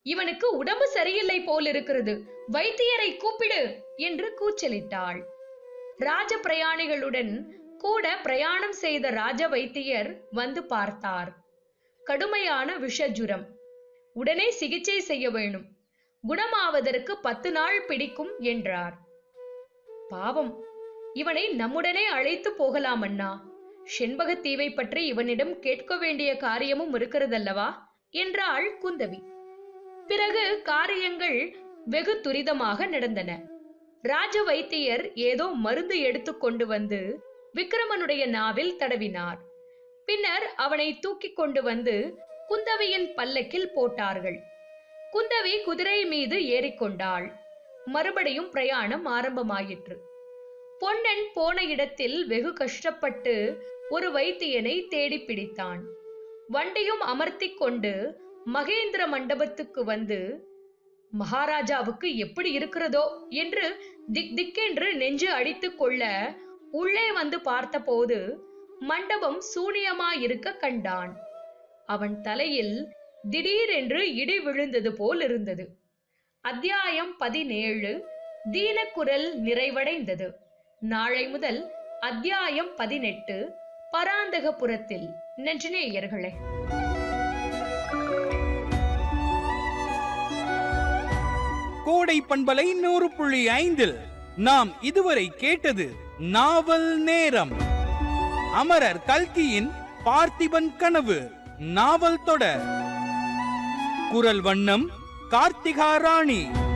இவனுக்கு உடம்பு சரியில்லை போல் இருக்கிறது வைத்தியரை கூப்பிடு என்று கூச்சலிட்டாள் ராஜ பிரயாணிகளுடன் கூட பிரயாணம் செய்த ராஜ வைத்தியர் வந்து பார்த்தார் கடுமையான விஷஜுரம் உடனே சிகிச்சை செய்ய வேணும் குணமாவதற்கு பத்து நாள் பிடிக்கும் என்றார் பாவம் இவனை நம்முடனே அழைத்து போகலாம் அண்ணா செண்பகத்தீவை பற்றி இவனிடம் கேட்க வேண்டிய காரியமும் இருக்கிறதல்லவா என்றாள் குந்தவி பிறகு காரியங்கள் வெகு துரிதமாக நடந்தன ராஜ வைத்தியர் ஏதோ மருந்து எடுத்து கொண்டு வந்து விக்ரமனுடைய நாவில் தடவினார் பின்னர் அவனை தூக்கிக் கொண்டு வந்து குந்தவியின் பல்லக்கில் போட்டார்கள் குந்தவி குதிரை மீது ஏறிக்கொண்டாள் மறுபடியும் பிரயாணம் ஆரம்பமாயிற்று பொன்னன் போன இடத்தில் வெகு கஷ்டப்பட்டு ஒரு வைத்தியனை தேடி பிடித்தான் வண்டியும் அமர்த்திக் கொண்டு மகேந்திர மண்டபத்துக்கு வந்து மகாராஜாவுக்கு எப்படி இருக்கிறதோ என்று திக் திக்கென்று நெஞ்சு அடித்துக் கொள்ள உள்ளே வந்து பார்த்தபோது மண்டபம் சூனியமாயிருக்க கண்டான் அவன் தலையில் திடீரென்று இடி விழுந்தது போல் இருந்தது அத்தியாயம் பதினேழு தீனக்குரல் நிறைவடைந்தது நாளை முதல் அத்தியாயம் பதினெட்டு பராந்தகபுரத்தில் நெஞ்சநேயர்களே கோடை பண்பலை நூறு புள்ளி ஐந்தில் நாம் இதுவரை கேட்டது நாவல் நேரம் அமரர் கல்கியின் பார்த்திபன் கனவு நாவல் தொடர் குரல் வண்ணம் கார்த்திகா ராணி